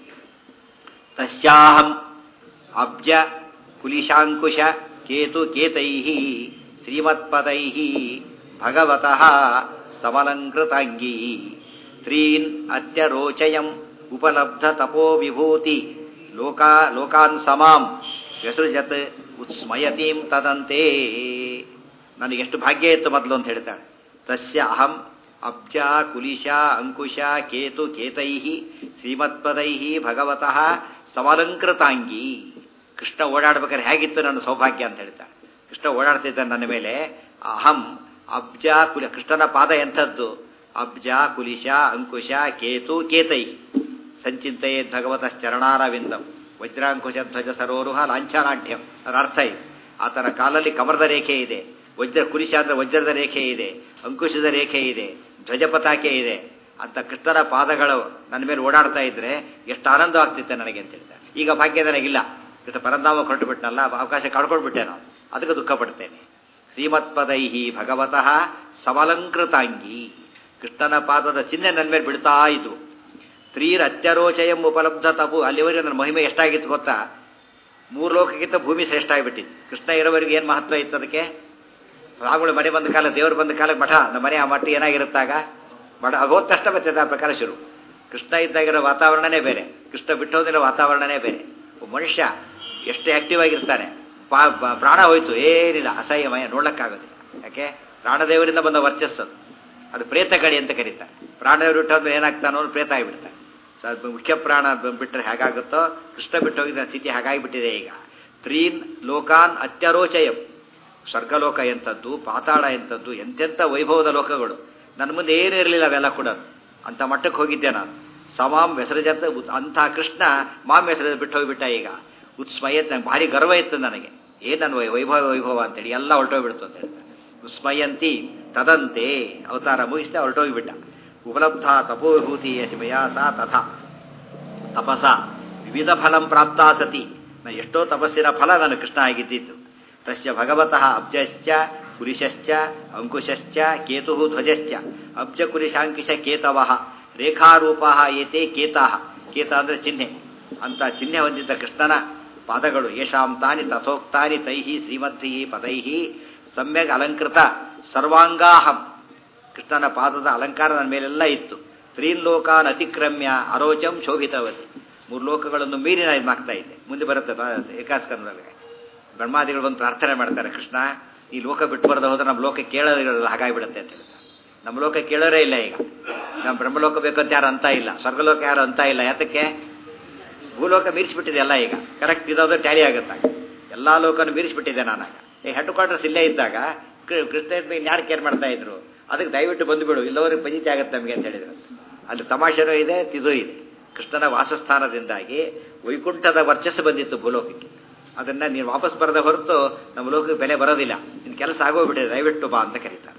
ತಸ್ಯಾಹಂ ಅಬ್ಜ ಕುಲಿಶಾಂಕುಶ ಕೇತು ಕೇತೈ ಶ್ರೀಮತ್ಪದೈ ಭಗವತಃ ಸಮಲಂಕೃತಾಂಗೀ ತ್ರೀನ್ ಅತ್ಯರೋಚಯಂ ಉಪಲಬ್ಧ ತಪೋ ವಿಭೂತಿ ಲೋಕಾ ಲೋಕಾನ್ ಸಮಾಂ ವ್ಯಸೃಜತ್ ಉತ್ಸ್ಮಯತೀಂ ತದಂತೆ ನನಗೆ ಎಷ್ಟು ಭಾಗ್ಯ ಇತ್ತು ಮೊದಲು ಅಂತ ಹೇಳ್ತಾಳೆ ತಸ್ಯ ಅಹಂ ಅಬ್ಜ ಕುಲಿಶ ಅಂಕುಶ ಕೇತು ಕೇತೈ ಶ್ರೀಮತ್ಪದೈ ಭಗವತಃ ಸಮಲಂಕೃತಾಂಗಿ ಕೃಷ್ಣ ಓಡಾಡ್ಬೇಕಾದ್ರೆ ಹೇಗಿತ್ತು ನನ್ನ ಸೌಭಾಗ್ಯ ಅಂತ ಹೇಳ್ತಾಳೆ ಕೃಷ್ಣ ಓಡಾಡ್ತಿದ್ದ ನನ್ನ ಮೇಲೆ ಅಹಂ ಅಬ್ಜ ಕುಲ ಕೃಷ್ಣನ ಪಾದ ಎಂಥದ್ದು ಅಬ್ಜ ಕುಲಿಶ ಅಂಕುಶ ಕೇತು ಕೇತೈ ಸಂಚಿಂತೆಯೇ ಭಗವತ ಚರಣಾರವಿಂದಂ ವಜ್ರಾಂಕುಶ ಧ್ವಜ ಸರೋರುಹ ಲಾಂಛನಾಢ್ಯಂ ಅದರ ಅರ್ಥ ಇದೆ ಆತನ ಕಾಲಲ್ಲಿ ಕಮರದ ರೇಖೆ ಇದೆ ವಜ್ರ ಕುಲಿಶ ಅಂದ್ರೆ ವಜ್ರದ ರೇಖೆ ಇದೆ ಅಂಕುಶದ ರೇಖೆ ಇದೆ ಧ್ವಜ ಪತಾಕೆ ಇದೆ ಅಂತ ಕೃಷ್ಣನ ಪಾದಗಳು ನನ್ನ ಮೇಲೆ ಓಡಾಡ್ತಾ ಇದ್ರೆ ಎಷ್ಟು ಆನಂದವಾಗ್ತಿತ್ತೆ ನನಗೆ ಅಂತ ಹೇಳ್ತಾರೆ ಈಗ ಭಾಗ್ಯ ನನಗಿಲ್ಲ ಕೃಷ್ಣ ಪರಂಧಾಮ ಹೊರಟು ಬಿಟ್ಟನಲ್ಲ ಅವಕಾಶ ಕಳ್ಕೊಂಡ್ಬಿಟ್ಟೆ ನಾನು ಅದಕ್ಕೆ ದುಃಖ ಪಡ್ತೇನೆ ಶ್ರೀಮತ್ಪದೈ ಭಗವತಃ ಸಮಲಂಕೃತಾಂಗಿ ಕೃಷ್ಣನ ಪಾದದ ಚಿಹ್ನೆ ನನ್ನ ಮೇಲೆ ಬಿಡ್ತಾ ಇದ್ವು ತ್ರೀರ್ ಅತ್ಯರೋಚಯಂ ಉಪಲಬ್ಧ ತಪು ಅಲ್ಲಿವರೆಗೆ ನನ್ನ ಮಹಿಮೆ ಎಷ್ಟಾಗಿತ್ತು ಗೊತ್ತಾ ಮೂರು ಲೋಕಕ್ಕಿಂತ ಭೂಮಿ ಶ್ರೇಷ್ಠ ಆಗಿಬಿಟ್ಟಿತ್ತು ಕೃಷ್ಣ ಇರೋವರೆಗೆ ಏನು ಮಹತ್ವ ಇತ್ತು ಅದಕ್ಕೆ ರಾಮುಗಳು ಮನೆ ಬಂದ ಕಾಲ ದೇವರು ಬಂದ ಕಾಲ ಮಠ ನಮ್ಮ ಮನೆ ಆ ಮಠ ಏನಾಗಿರುತ್ತಾಗ ಮಠ ಹೋದ ತಕ್ಷಣ ಬರ್ತದೆ ಆ ಪ್ರಕಾರ ಶುರು ಕೃಷ್ಣ ಇದ್ದಾಗಿರೋ ವಾತಾವರಣನೇ ಬೇರೆ ಕೃಷ್ಣ ಬಿಟ್ಟು ಹೋದಿರೋ ವಾತಾವರಣನೇ ಬೇರೆ ಒಬ್ಬ ಮನುಷ್ಯ ಎಷ್ಟು ಆಕ್ಟಿವ್ ಆಗಿರ್ತಾನೆ ಪಾ- ಪಾ- ಪ್ರಾಣ ಹೋಯ್ತು ಏನಿಲ್ಲ ಅಸಹ್ಯಮಯ ನೋಡ್ಲಕ್ಕಾಗೋದಿಲ್ಲ ಯಾಕೆ ಪ್ರಾಣದೇವರಿಂದ ಬಂದ ವರ್ಚಸ್ಸು ಅದು ಪ್ರೇತ ಕಡಿ ಅಂತ ಕರೀತಾರೆ ಪ್ರಾಣದೇವರು ಬಿಟ್ಟೋದ್ಮೇಲೆ ಏನಾಗ್ತಾನೋ ಅವ್ನು ಪ್ರೇತ ಆಗಿಬಿಡ್ತಾನೆ ಸೊ ಅದು ಮುಖ್ಯ ಪ್ರಾಣ ಬಿಟ್ಟರೆ ಹೇಗಾಗುತ್ತೋ ಕೃಷ್ಣ ಬಿಟ್ಟು ಹೋಗಿದ್ದ ಸ್ಥಿತಿ ಹಾಗಾಗಿಬಿಟ್ಟಿದೆ ಈಗ ತ್ರೀನ್ ಲೋಕಾನ್ ಅತ್ಯರೋಚಯಂ ಸ್ವರ್ಗಲೋಕ ಎಂಥದ್ದು ಪಾತಾಳ ಎಂಥದ್ದು ಎಂತೆಂಥ ವೈಭವದ ಲೋಕಗಳು ನನ್ನ ಮುಂದೆ ಏನೂ ಇರಲಿಲ್ಲ ಅವೆಲ್ಲ ಕೂಡ ಅಂಥ ಮಟ್ಟಕ್ಕೆ ಹೋಗಿದ್ದೆ ನಾನು ಸಮಾಮ್ ಹೆಸರುಜತ ಅಂಥ ಕೃಷ್ಣ ಮಾಮ್ ಹೆಸರು ಬಿಟ್ಟು ಹೋಗಿಬಿಟ್ಟ ಈಗ ಉತ್ಸ್ಮಯತ್ ನಂಗೆ ಭಾರಿ ಗರ್ವ ಇತ್ತು ನನಗೆ ಏನು ನನ್ನ ವೈ- ವೈಭವ ವೈಭವ ಅಂತೇಳಿ ಎಲ್ಲ ಹೊರಟೋಗ್ಬಿಡ್ತು ಅಂತ ಹೇಳ್ತಾರೆ ಉಸ್ಮಯಂತಿ ತದಂತೆ ಅವತಾರ ಮುಗಿಸ್ದೆ ಹೊರಟೋಗಿಬಿಟ್ಟ ಉಪಲಬ್ಧ ತಪೋಭೂತಿ ಯಶಮಯ ಸಾ ತಥಾ ತಪಸ ವಿವಿಧ ಫಲಂ ಪ್ರಾಪ್ತ ಸತಿ ನಾ ಎಷ್ಟೋ ತಪಸ್ಸಿನ ಫಲ ನಾನು ಕೃಷ್ಣ ಆಗಿದ್ದಿದ್ದು ತಸ್ಯ ಭಗವತಃ ಅಬ್ಜಶ್ಚ ಕುರಿಶಶ್ಚ ಅಂಕುಶಶ್ಚ ಕೇತು ಧ್ವಜಶ್ಚ ಅಬ್ಜ ಕುರಿಶಾಂಕಿಶ ಕೇತವ ರೇಖಾರೂಪ ಏತೆ ಕೇತಾ ಕೇತ ಅಂದರೆ ಚಿಹ್ನೆ ಅಂತ ಚಿಹ್ನೆ ಹೊಂದಿದ್ದ ಕೃಷ್ಣನ ಪಾದಗಳು ಯಶಾಂ ತಾನಿ ತಥೋಕ್ತಾನಿ ತೈಹಿ ಶ್ರೀಮದ್ಭಿ ಪದೈಹಿ ಸಮ್ಯಕ್ ಅಲಂಕೃತ ಸರ್ವಾಂಗಾಹಂ ಕೃಷ್ಣನ ಪಾದದ ಅಲಂಕಾರ ನನ್ನ ಮೇಲೆಲ್ಲ ಇತ್ತು ತ್ರೀನ್ ಲೋಕಾನ್ ಅತಿಕ್ರಮ್ಯ ಅರೋಚಂ ಶೋಭಿತವತಿ ಮೂರು ಲೋಕಗಳನ್ನು ಮೀರಿ ನಾನು ಇದು ಮಾಡ್ತಾ ಇದ್ದೆ ಮುಂದೆ ಬರುತ್ತೆ ಏಕಾಸ್ಕಂದೊಳಗೆ ಬ್ರಹ್ಮಾದಿಗಳು ಬಂದು ಪ್ರಾರ್ಥನೆ ಮಾಡ್ತಾರೆ ಕೃಷ್ಣ ಈ ಲೋಕ ಬಿಟ್ಟು ಬರದೆ ಹೋದ್ರೆ ನಮ್ಮ ಲೋಕ ಕೇಳೋದಿರಲ್ಲ ಹಾಗಾಗಿಬಿಡುತ್ತೆ ಅಂತ ಹೇಳ್ತಾರೆ ನಮ್ಮ ಲೋಕ ಕೇಳೋರೇ ಇಲ್ಲ ಈಗ ನಮ್ಮ ಬ್ರಹ್ಮಲೋಕ ಬೇಕು ಅಂತ ಯಾರು ಅಂತ ಇಲ್ಲ ಸ್ವರ್ಗಲೋಕ ಯಾರು ಅಂತ ಇಲ್ಲ ಯಾತಕ್ಕೆ ಭೂಲೋಕ ಮೀರಿಸ್ಬಿಟ್ಟಿದೆ ಎಲ್ಲ ಈಗ ಕರೆಕ್ಟ್ ಇದಾದ್ರೆ ಟ್ಯಾಲಿ ಆಗುತ್ತಾಗ ಎಲ್ಲ ಲೋಕನು ಮೀರಿಸ್ಬಿಟ್ಟಿದೆ ನಾನಾಗ ಈ ಹೆಡ್ ಕ್ವಾರ್ಟರ್ಸ್ ಇಲ್ಲೇ ಇದ್ದಾಗ ಕೃ- ಕೃಷ್ಣ ಇದ್ಮೇಲೆ ಇನ್ಯಾರು ಕೇರ್ ಮಾಡ್ತಾ ಇದ್ರು ಅದಕ್ಕೆ ದಯವಿಟ್ಟು ಬಂದುಬಿಡು ಇಲ್ಲವರಿಗೆ ಪಂಜಿತಿ ಆಗುತ್ತೆ ನಮಗೆ ಅಂತ ಹೇಳಿದ್ರು ಅಲ್ಲಿ ತಮಾಷೆನೂ ಇದೆ ಇದು ಇದೆ ಕೃಷ್ಣನ ವಾಸಸ್ಥಾನದಿಂದಾಗಿ ವೈಕುಂಠದ ವರ್ಚಸ್ಸು ಬಂದಿತ್ತು ಭೂಲೋಕಕ್ಕೆ ಅದನ್ನ ನೀನು ವಾಪಸ್ ಬರದ ಹೊರತು ನಮ್ಮ ಲೋಕಕ್ಕೆ ಬೆಲೆ ಬರೋದಿಲ್ಲ ನಿನ್ನ ಕೆಲಸ ಆಗೋಗ್ಬಿಟ್ಟಿದೆ ದಯವಿಟ್ಟು ಬಾ ಅಂತ ಕರೀತಾರೆ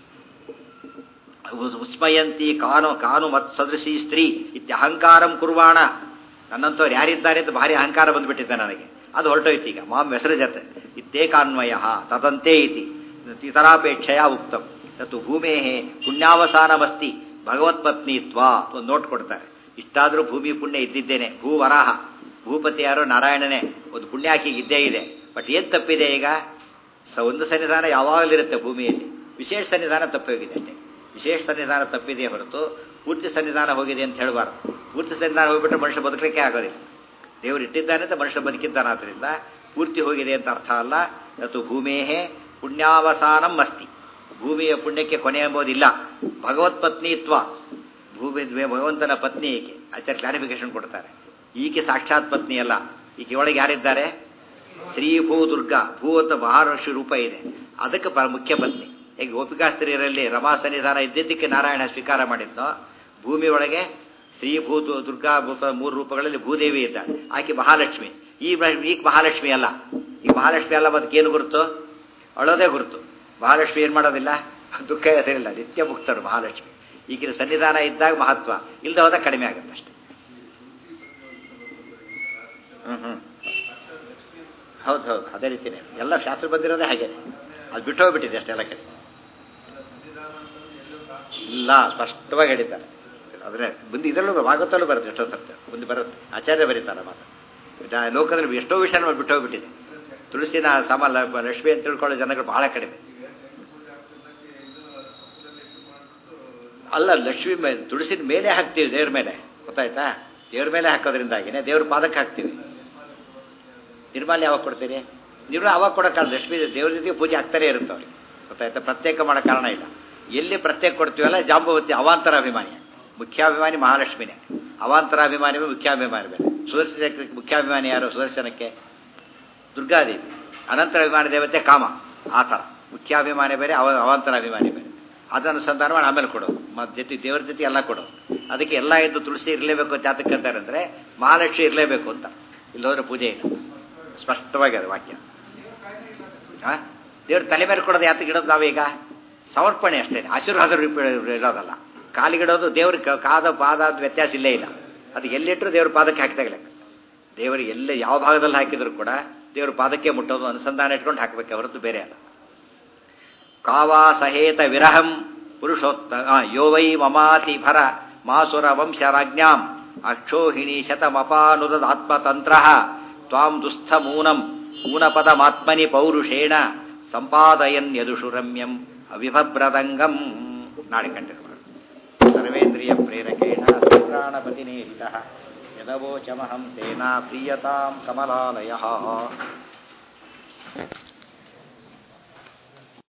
ಉಸ್- ಉಸ್ಮಯಂತಿ ಕಾನು ಕಾನು ಮತ್ ಸದೃಶಿ ಸ್ತ್ರೀ ಇತ್ಯ ಅಹಂಕಾರಂ ಕುರ್ವಾಣ ನನ್ನಂತವ್ರು ಯಾರಿದ್ದಾರೆ ಅಂತ ಭಾರಿ ಅಹಂಕಾರ ಬಂದ್ಬಿಟ್ಟಿದೆ ನನಗೆ ಅದು ಹೊರಟೋಯ್ತು ಈಗ ಮಾಂ ಹೆಸರುಜತೆ ಇತ್ತೇಕಾನ್ವಯ ತದಂತೆ ಇತಿ ಇತರಾಪೇಕ್ಷೆಯ ಉಕ್ತಂ ತತ್ತು ಭೂಮೇ ಪುಣ್ಯಾವಸಾನಮಸ್ತಿ ಭಗವತ್ಪತ್ನಿತ್ವ ಒಂದು ನೋಟ್ ಕೊಡ್ತಾರೆ ಇಷ್ಟಾದರೂ ಭೂಮಿ ಪುಣ್ಯ ಇದ್ದಿದ್ದೇನೆ ಭೂವರಾಹ ಭೂಪತಿ ಯಾರೋ ನಾರಾಯಣನೇ ಒಂದು ಪುಣ್ಯಾಕಿಗೆ ಇದ್ದೇ ಇದೆ ಬಟ್ ಏನು ತಪ್ಪಿದೆ ಈಗ ಸ ಒಂದು ಸನ್ನಿಧಾನ ಯಾವಾಗಲಿರುತ್ತೆ ಭೂಮಿಯಲ್ಲಿ ವಿಶೇಷ ಸನ್ನಿಧಾನ ತಪ್ಪೋಗಿದೆ ಅಷ್ಟೇ ವಿಶೇಷ ಸನ್ನಿಧಾನ ತಪ್ಪಿದೆ ಹೊರತು ಪೂರ್ತಿ ಸನ್ನಿಧಾನ ಹೋಗಿದೆ ಅಂತ ಹೇಳಬಾರ್ದು ಪೂರ್ತಿ ಸನ್ನಿಧಾನ ಹೋಗ್ಬಿಟ್ರೆ ಮನುಷ್ಯ ಬದುಕಲಿಕ್ಕೆ ಆಗೋದಿಲ್ಲ ದೇವರು ಇಟ್ಟಿದ್ದಾನೆ ಅಂತ ಮನುಷ್ಯ ಬದುಕಿದ್ದಾನೆ ಆದ್ದರಿಂದ ಪೂರ್ತಿ ಹೋಗಿದೆ ಅಂತ ಅರ್ಥ ಅಲ್ಲ ಅದು ಭೂಮೇಹೇ ಪುಣ್ಯಾವಸಾನಂ ಅಸ್ತಿ ಭೂಮಿಯ ಪುಣ್ಯಕ್ಕೆ ಕೊನೆ ಎಂಬುದಿಲ್ಲ ಭಗವತ್ಪತ್ನಿತ್ವ ಭೂಮಿ ಭಗವಂತನ ಪತ್ನಿ ಈಕೆ ಆಚಾರ್ಯ ಕ್ಲಾರಿಫಿಕೇಶನ್ ಕೊಡ್ತಾರೆ ಈಕೆ ಸಾಕ್ಷಾತ್ ಪತ್ನಿ ಅಲ್ಲ ಈಕೆ ಒಳಗೆ ಯಾರಿದ್ದಾರೆ ಶ್ರೀ ಭೂ ದುರ್ಗಾ ಭೂ ಅಂತ ಮಹಾಋಷಿ ರೂಪ ಇದೆ ಅದಕ್ಕೆ ಪ ಮುಖ್ಯ ಪತ್ನಿ ಈಗ ಗೋಪಿಕಾಸ್ತ್ರೀಯರಲ್ಲಿ ರಮಾ ಸನ್ನಿಧಾನ ಇದ್ದಿದ್ದಕ್ಕೆ ನಾರಾಯಣ ಸ್ವೀಕಾರ ಮಾಡಿದ್ನೋ ಭೂಮಿ ಒಳಗೆ ಶ್ರೀ ಭೂ ದು- ದುರ್ಗಾ ಭೂತ ಮೂರು ರೂಪಗಳಲ್ಲಿ ಭೂದೇವಿ ಇದ್ದಾಳೆ ಆಕೆ ಮಹಾಲಕ್ಷ್ಮಿ ಈ ಮ- ಈಗ ಮಹಾಲಕ್ಷ್ಮಿ ಅಲ್ಲ ಈ ಮಹಾಲಕ್ಷ್ಮಿ ಅಲ್ಲ ಅದಕ್ಕೇನು ಗುರುತು ಅಳೋದೇ ಗುರುತು ಮಹಾಲಕ್ಷ್ಮಿ ಏನು ಮಾಡೋದಿಲ್ಲ ದುಃಖ ಹೆಸರಿಲ್ಲ ನಿತ್ಯ ಮುಕ್ತರು ಮಹಾಲಕ್ಷ್ಮಿ ಈಗಿನ ಸನ್ನಿಧಾನ ಇದ್ದಾಗ ಮಹತ್ವ ಇಲ್ಲದೆ ಹೋದಾಗ ಕಡಿಮೆ ಆಗುತ್ತೆ ಅಷ್ಟೇ ಹ್ಮ್ ಹ್ಮ್ ಹೌದು ಹೌದು ಅದೇ ರೀತಿನೇ ಎಲ್ಲ ಶಾಸ್ತ್ರ ಬಂದಿರೋದೇ ಹಾಗೆ ಅದು ಬಿಟ್ಟು ಹೋಗ್ಬಿಟ್ಟಿದೆ ಅಷ್ಟೆಲ್ಲ ಕಡೆ ಇಲ್ಲ ಸ್ಪಷ್ಟವಾಗಿ ಹೇಳಿದ್ದಾರೆ ಆದರೆ ಮುಂದೆ ಇದರಲ್ಲೂ ಭಾಗವತಲ್ಲೂ ಬರುತ್ತೆ ಎಷ್ಟೋ ಸರ್ತೆ ಮುಂದೆ ಬರುತ್ತೆ ಆಚಾರ್ಯ ಬರೀತಾರೆ ಮಾತು ಜ- ಲೋಕದಲ್ಲಿ ಎಷ್ಟೋ ವಿಷಯ ಬಿಟ್ಟು ಹೋಗ್ಬಿಟ್ಟಿದೆ ತುಳಸಿನ ಸಮ ಲ- ಲಕ್ಷ್ಮಿ ಅಂತ ತಿಳ್ಕೊಳ್ಳೋ ಜನಗಳು ಬಹಳ ಕಡಿಮೆ ಅಲ್ಲ ಲಕ್ಷ್ಮಿ ಮೇಲೆ ತುಳಸಿನ ಮೇಲೆ ಹಾಕ್ತೀವಿ ದೇವ್ರ ಮೇಲೆ ಗೊತ್ತಾಯ್ತಾ ದೇವ್ರ ಮೇಲೆ ಹಾಕೋದ್ರಿಂದಾಗಿನೇ ದೇವ್ರ ಪಾದಕ್ಕೆ ಹಾಕ್ತೀವಿ ನಿರ್ಮಾಲ್ಯ ಯಾವಾಗ ಕೊಡ್ತೀರಿ ನೀವು ಅವಾಗ ಕೊಡೋಕ್ಕಲ್ಲ ಲಕ್ಷ್ಮೀ ದೇವ್ರ ಜೊತೆಗೆ ಪೂಜೆ ಆಗ್ತಾನೆ ಇರುತ್ತೆ ಅವ್ರಿಗೆ ಗೊತ್ತಾಯ್ತಾ ಪ್ರತ್ಯೇಕ ಮಾಡೋ ಕಾರಣ ಇಲ್ಲ ಎಲ್ಲಿ ಪ್ರತ್ಯೇಕ ಕೊಡ್ತೀವಲ್ಲ ಜಾಂಬವತಿ ಅವಾಂತರ ಅಭಿಮಾನಿ ಮುಖ್ಯಾಭಿಮಾನಿ ಮಹಾಲಕ್ಷ್ಮಿನೇ ಅವಾಂತರ ಅಭಿಮಾನಿ ಮುಖ್ಯಾಭಿಮಾನಿ ಬೇರೆ ಸುದರ್ಶನಕ್ಕೆ ಮುಖ್ಯಾಭಿಮಾನಿ ಯಾರು ಸುದರ್ಶನಕ್ಕೆ ದುರ್ಗಾದೇವಿ ಅನಂತರ ಅಭಿಮಾನಿ ದೇವತೆ ಕಾಮ ಆ ಥರ ಮುಖ್ಯಾಭಿಮಾನಿ ಬೇರೆ ಅವ ಅವಾಂತರ ಅಭಿಮಾನಿ ಬೇರೆ ಅದನ್ನು ಸಂಧಾನ ಮಾಡಿ ಆಮೇಲೆ ಕೊಡೋದು ಮತ್ತು ಜೊತೆ ದೇವ್ರ ಜೊತೆ ಎಲ್ಲ ಕೊಡೋದು ಅದಕ್ಕೆ ಎಲ್ಲ ಇದ್ದು ತುಳಸಿ ಇರಲೇಬೇಕು ಅಂತ ಯಾತಕ್ಕೆ ಅಂತಾರೆ ಅಂದರೆ ಮಹಾಲಕ್ಷ್ಮಿ ಇರಲೇಬೇಕು ಅಂತ ಇಲ್ಲೋದ್ರೆ ಪೂಜೆ ಇಲ್ಲ ಸ್ಪಷ್ಟವಾಗಿ ಅದು ವಾಕ್ಯ ಆ? ದೇವ್ರ ತಲೆ ಮೇಲೆ ಕೊಡೋದು ಯಾತಕ್ಕೆ ಇಡೋದು ನಾವೀಗ ಸಮರ್ಪಣೆ ಅಷ್ಟೇ ಆಶೀರ್ವಾದ ರೂಪ ಇರೋದಲ್ಲ ಕಾಲಿಗಿಡೋದು ದೇವ್ರ ಕಾದ ಪಾದ ಅಂತ ವ್ಯತ್ಯಾಸ ಇಲ್ಲೇ ಇಲ್ಲ ಅದು ಎಲ್ಲಿಟ್ಟರು ದೇವ್ರ ಪಾದಕ್ಕೆ ಹಾಕಿದಾಗ ಲೆಕ್ಕ ದೇವರಿಗೆ ಎಲ್ಲೇ ಯಾವ ಭಾಗದಲ್ಲಿ ಹಾಕಿದ್ರು ಕೂಡ ದೇವ್ರ ಪಾದಕ್ಕೆ ಮುಟ್ಟೋದು ಅನುಸಂಧಾನ ಇಟ್ಕೊಂಡು ಹಾಕಬೇಕೆ ಹೊರತು ಬೇರೆ ಅಲ್ಲ ಕಾವಾ ಸಹೇತ ವಿರಹಂ ಪುರುಷೋತ್ತ ಆ, ಯೋ ವೈ ಮಮಾತಿ ಭರ ಮಾಸುರ ವಂಶರಾಜ್ಞಾಂ ಅಕ್ಷೋಹಿಣಿ ಶತಮಪಾನುದಾತ್ಮತಂತ್ರ ತ್ವಾಂ ದುಸ್ಥಮೂನಂ ಊನಪದಮಾತ್ಮನಿ ಪೌರುಷೇಣ ಸಂಪಾದಯನ್ ಯದುಷು ರಮ್ಯಂ ಅವಿಭಬ್ರದಂಗಂ ನಾಳೆ ಕಂಟಿನ್ಯೂ ಮಾಡೋಣ ಸರ್ವೇಂದ್ರಿಯ ಪ್ರೇರಕೇಣ ಶ್ರೀಪ್ರಾಣಪತಿನೇರಿತಃ ಯದವೋಚಮಹಂ ತೇನ ಪ್ರೀಯತಾಂ ಕಮಲಾಲಯಃ